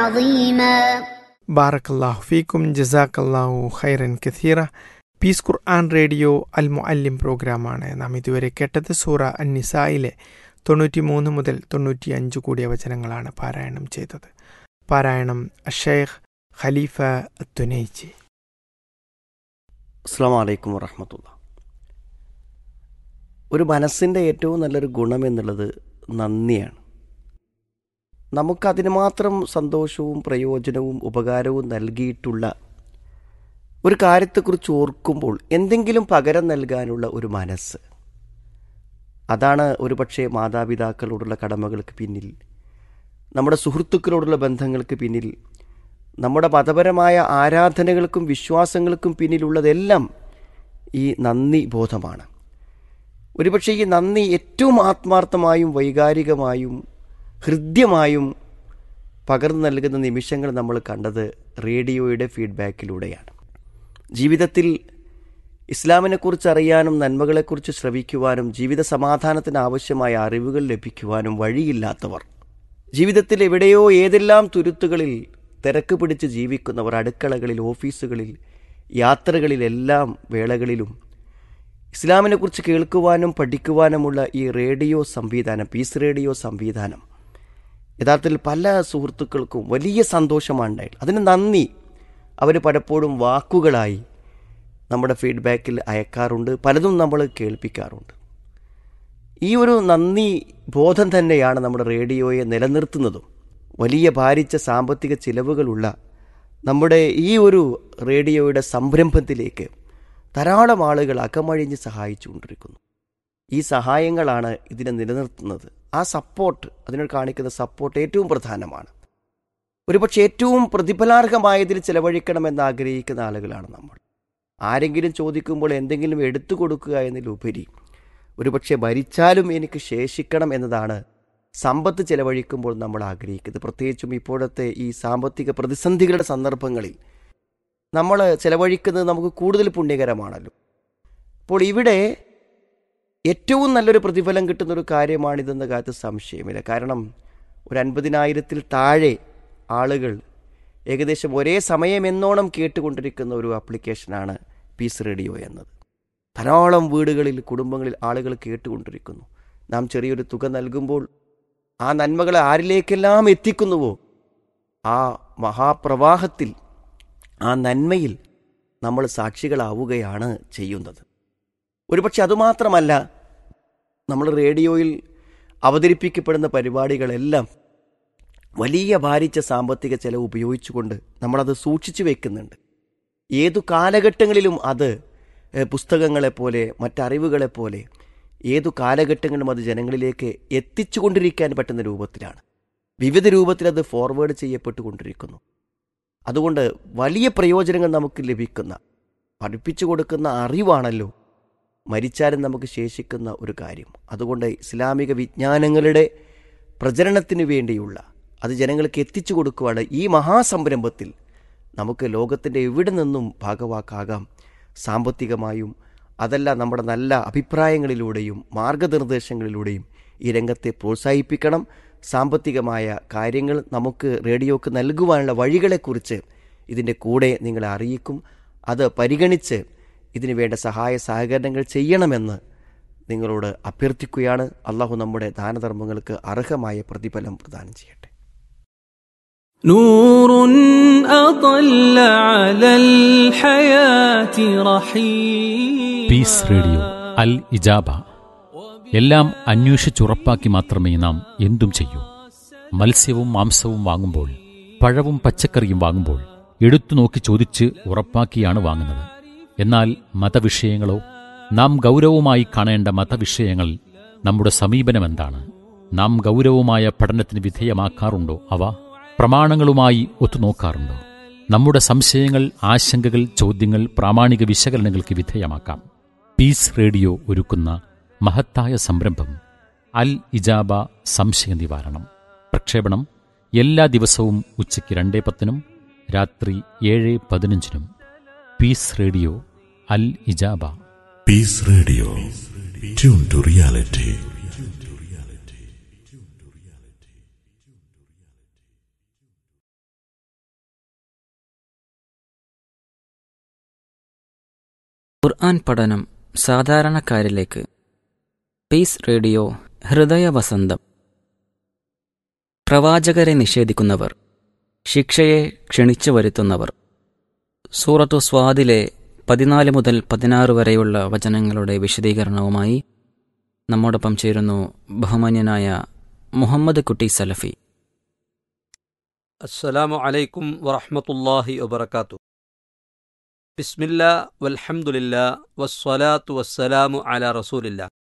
عظيما ബാറക്കല്ലാഹു ഫീക്കും ജസാക്കല്ലാഹു ഖൈറൻ കഥീറ പീസ് ഖുർആൻ റേഡിയോ അൽ മുഅല്ലിം പ്രോഗ്രാമാണ് നാം ഇതുവരെ കേട്ടത് സൂറ അന്നിസായിലെ തൊണ്ണൂറ്റി മൂന്ന് മുതൽ തൊണ്ണൂറ്റി അഞ്ച് കൂടിയ വചനങ്ങളാണ് പാരായണം ചെയ്തത് പാരായണം അഷേഖ് ഖലീഫ തുനൈജി അസ്സാം വലൈക്കും വറഹമത്തുള്ള ഒരു മനസ്സിൻ്റെ ഏറ്റവും നല്ലൊരു ഗുണം എന്നുള്ളത് നന്ദിയാണ് നമുക്കതിന് മാത്രം സന്തോഷവും പ്രയോജനവും ഉപകാരവും നൽകിയിട്ടുള്ള ഒരു കാര്യത്തെക്കുറിച്ച് ഓർക്കുമ്പോൾ എന്തെങ്കിലും പകരം നൽകാനുള്ള ഒരു മനസ്സ് അതാണ് ഒരുപക്ഷെ മാതാപിതാക്കളോടുള്ള കടമകൾക്ക് പിന്നിൽ നമ്മുടെ സുഹൃത്തുക്കളോടുള്ള ബന്ധങ്ങൾക്ക് പിന്നിൽ നമ്മുടെ മതപരമായ ആരാധനകൾക്കും വിശ്വാസങ്ങൾക്കും പിന്നിലുള്ളതെല്ലാം ഈ നന്ദി ബോധമാണ് ഒരുപക്ഷെ ഈ നന്ദി ഏറ്റവും ആത്മാർത്ഥമായും വൈകാരികമായും ഹൃദ്യമായും പകർന്നു നൽകുന്ന നിമിഷങ്ങൾ നമ്മൾ കണ്ടത് റേഡിയോയുടെ ഫീഡ്ബാക്കിലൂടെയാണ് ജീവിതത്തിൽ ഇസ്ലാമിനെക്കുറിച്ച് അറിയാനും നന്മകളെക്കുറിച്ച് ശ്രവിക്കുവാനും ജീവിത സമാധാനത്തിന് ആവശ്യമായ അറിവുകൾ ലഭിക്കുവാനും വഴിയില്ലാത്തവർ ജീവിതത്തിൽ എവിടെയോ ഏതെല്ലാം തുരുത്തുകളിൽ തിരക്ക് പിടിച്ച് ജീവിക്കുന്നവർ അടുക്കളകളിൽ ഓഫീസുകളിൽ യാത്രകളിലെല്ലാം വേളകളിലും ഇസ്ലാമിനെക്കുറിച്ച് കേൾക്കുവാനും പഠിക്കുവാനുമുള്ള ഈ റേഡിയോ സംവിധാനം പീസ് റേഡിയോ സംവിധാനം യഥാർത്ഥത്തിൽ പല സുഹൃത്തുക്കൾക്കും വലിയ സന്തോഷമാണ് ഉണ്ടായിട്ടുള്ളത് അതിന് നന്ദി അവർ പലപ്പോഴും വാക്കുകളായി നമ്മുടെ ഫീഡ്ബാക്കിൽ അയക്കാറുണ്ട് പലതും നമ്മൾ കേൾപ്പിക്കാറുണ്ട് ഈ ഒരു നന്ദി ബോധം തന്നെയാണ് നമ്മുടെ റേഡിയോയെ നിലനിർത്തുന്നതും വലിയ ഭാരിച്ച സാമ്പത്തിക ചിലവുകളുള്ള നമ്മുടെ ഈ ഒരു റേഡിയോയുടെ സംരംഭത്തിലേക്ക് ധാരാളം ആളുകൾ അകമഴിഞ്ഞ് സഹായിച്ചുകൊണ്ടിരിക്കുന്നു ഈ സഹായങ്ങളാണ് ഇതിനെ നിലനിർത്തുന്നത് ആ സപ്പോർട്ട് അതിനോട് കാണിക്കുന്ന സപ്പോർട്ട് ഏറ്റവും പ്രധാനമാണ് ഒരുപക്ഷെ ഏറ്റവും പ്രതിഫലാർഹമായതിൽ ചെലവഴിക്കണമെന്ന് ആഗ്രഹിക്കുന്ന ആളുകളാണ് നമ്മൾ ആരെങ്കിലും ചോദിക്കുമ്പോൾ എന്തെങ്കിലും എടുത്തു കൊടുക്കുക എന്നതിലുപരി ഒരുപക്ഷെ ഭരിച്ചാലും എനിക്ക് ശേഷിക്കണം എന്നതാണ് സമ്പത്ത് ചെലവഴിക്കുമ്പോൾ നമ്മൾ ആഗ്രഹിക്കുന്നത് പ്രത്യേകിച്ചും ഇപ്പോഴത്തെ ഈ സാമ്പത്തിക പ്രതിസന്ധികളുടെ സന്ദർഭങ്ങളിൽ നമ്മൾ ചെലവഴിക്കുന്നത് നമുക്ക് കൂടുതൽ പുണ്യകരമാണല്ലോ അപ്പോൾ ഇവിടെ ഏറ്റവും നല്ലൊരു പ്രതിഫലം കിട്ടുന്ന ഒരു കാര്യമാണിതെന്ന കാര്യത്തിൽ സംശയമില്ല കാരണം ഒരു അൻപതിനായിരത്തിൽ താഴെ ആളുകൾ ഏകദേശം ഒരേ സമയം എന്നോണം കേട്ടുകൊണ്ടിരിക്കുന്ന ഒരു ആപ്ലിക്കേഷനാണ് പീസ് റേഡിയോ എന്നത് ധാരാളം വീടുകളിൽ കുടുംബങ്ങളിൽ ആളുകൾ കേട്ടുകൊണ്ടിരിക്കുന്നു നാം ചെറിയൊരു തുക നൽകുമ്പോൾ ആ നന്മകളെ ആരിലേക്കെല്ലാം എത്തിക്കുന്നുവോ ആ മഹാപ്രവാഹത്തിൽ ആ നന്മയിൽ നമ്മൾ സാക്ഷികളാവുകയാണ് ചെയ്യുന്നത് ഒരുപക്ഷെ അതുമാത്രമല്ല നമ്മൾ റേഡിയോയിൽ അവതരിപ്പിക്കപ്പെടുന്ന പരിപാടികളെല്ലാം വലിയ ഭാരിച്ച സാമ്പത്തിക ചെലവ് ഉപയോഗിച്ചുകൊണ്ട് നമ്മളത് സൂക്ഷിച്ചു വെക്കുന്നുണ്ട് ഏതു കാലഘട്ടങ്ങളിലും അത് ഏഹ്, പുസ്തകങ്ങളെപ്പോലെ മറ്ററിവുകളെപ്പോലെ ഏതു കാലഘട്ടങ്ങളിലും അത് ജനങ്ങളിലേക്ക് എത്തിച്ചുകൊണ്ടിരിക്കാൻ പറ്റുന്ന രൂപത്തിലാണ് വിവിധ രൂപത്തിൽ അത് ഫോർവേഡ് ചെയ്യപ്പെട്ടുകൊണ്ടിരിക്കുന്നു അതുകൊണ്ട് വലിയ പ്രയോജനങ്ങൾ നമുക്ക് ലഭിക്കുന്ന പഠിപ്പിച്ചു കൊടുക്കുന്ന അറിവാണല്ലോ മരിച്ചാലും നമുക്ക് ശേഷിക്കുന്ന ഒരു കാര്യം അതുകൊണ്ട് ഇസ്ലാമിക വിജ്ഞാനങ്ങളുടെ പ്രചരണത്തിന് വേണ്ടിയുള്ള അത് ജനങ്ങൾക്ക് എത്തിച്ചു കൊടുക്കുവാണ് ഈ മഹാസംരംഭത്തിൽ നമുക്ക് ലോകത്തിൻ്റെ എവിടെ നിന്നും ഭാഗവാക്കാകാം സാമ്പത്തികമായും അതല്ല നമ്മുടെ നല്ല അഭിപ്രായങ്ങളിലൂടെയും മാർഗനിർദ്ദേശങ്ങളിലൂടെയും ഈ രംഗത്തെ പ്രോത്സാഹിപ്പിക്കണം സാമ്പത്തികമായ കാര്യങ്ങൾ നമുക്ക് റേഡിയോക്ക് നൽകുവാനുള്ള വഴികളെക്കുറിച്ച് ഇതിൻ്റെ കൂടെ നിങ്ങളെ അറിയിക്കും അത് പരിഗണിച്ച് ഇതിനു വേണ്ട സഹായ സഹകരണങ്ങൾ ചെയ്യണമെന്ന് നിങ്ങളോട് അഭ്യർത്ഥിക്കുകയാണ് അള്ളാഹു നമ്മുടെ ദാനധർമ്മങ്ങൾക്ക് അർഹമായ പ്രതിഫലം പ്രദാനം ചെയ്യട്ടെ نور أطل على الحياة رحيم പീസ് റേഡിയോ അൽ ഇജാബ എല്ലാം അന്വേഷിച്ചുറപ്പാക്കി മാത്രമേ നാം എന്തും ചെയ്യൂ മത്സ്യവും മാംസവും വാങ്ങുമ്പോൾ പഴവും പച്ചക്കറിയും വാങ്ങുമ്പോൾ എടുത്തു നോക്കി ചോദിച്ച് ഉറപ്പാക്കിയാണ് വാങ്ങുന്നത് എന്നാൽ മതവിഷയങ്ങളോ നാം ഗൗരവമായി കാണേണ്ട മതവിഷയങ്ങൾ നമ്മുടെ സമീപനം എന്താണ് നാം ഗൗരവമായ പഠനത്തിന് വിധേയമാക്കാറുണ്ടോ അവ പ്രമാണങ്ങളുമായി ഒത്തുനോക്കാറുണ്ടോ നമ്മുടെ സംശയങ്ങൾ ആശങ്കകൾ ചോദ്യങ്ങൾ പ്രാമാണിക വിശകലനങ്ങൾക്ക് വിധേയമാക്കാം പീസ് റേഡിയോ ഒരുക്കുന്ന മഹത്തായ സംരംഭം അൽ ഇജാബ സംശയ നിവാരണം പ്രക്ഷേപണം എല്ലാ ദിവസവും ഉച്ചയ്ക്ക് രണ്ടേ പത്തിനും രാത്രി ഏഴ് പതിനഞ്ചിനും പീസ് റേഡിയോ അൽ ഇജാബ Peace Radio. Tune to reality. ഖുർആൻ പഠനം സാധാരണക്കാരിലേക്ക് പീസ് റേഡിയോ ഹൃദയവസന്തം പ്രവാചകരെ നിഷേധിക്കുന്നവർ ശിക്ഷയെ ക്ഷണിച്ചു വരുത്തുന്നവർ സൂറത്തു സ്വാദിലെ പതിനാല് മുതൽ പതിനാറ് വരെയുള്ള വചനങ്ങളുടെ വിശദീകരണവുമായി നമ്മോടൊപ്പം ചേരുന്നു ബഹുമാന്യനായ മുഹമ്മദ് കുട്ടി സലഫി السلام عليكم ورحمة الله وبركاته بسم الله والحمد لله والصلاة والسلام على رسول الله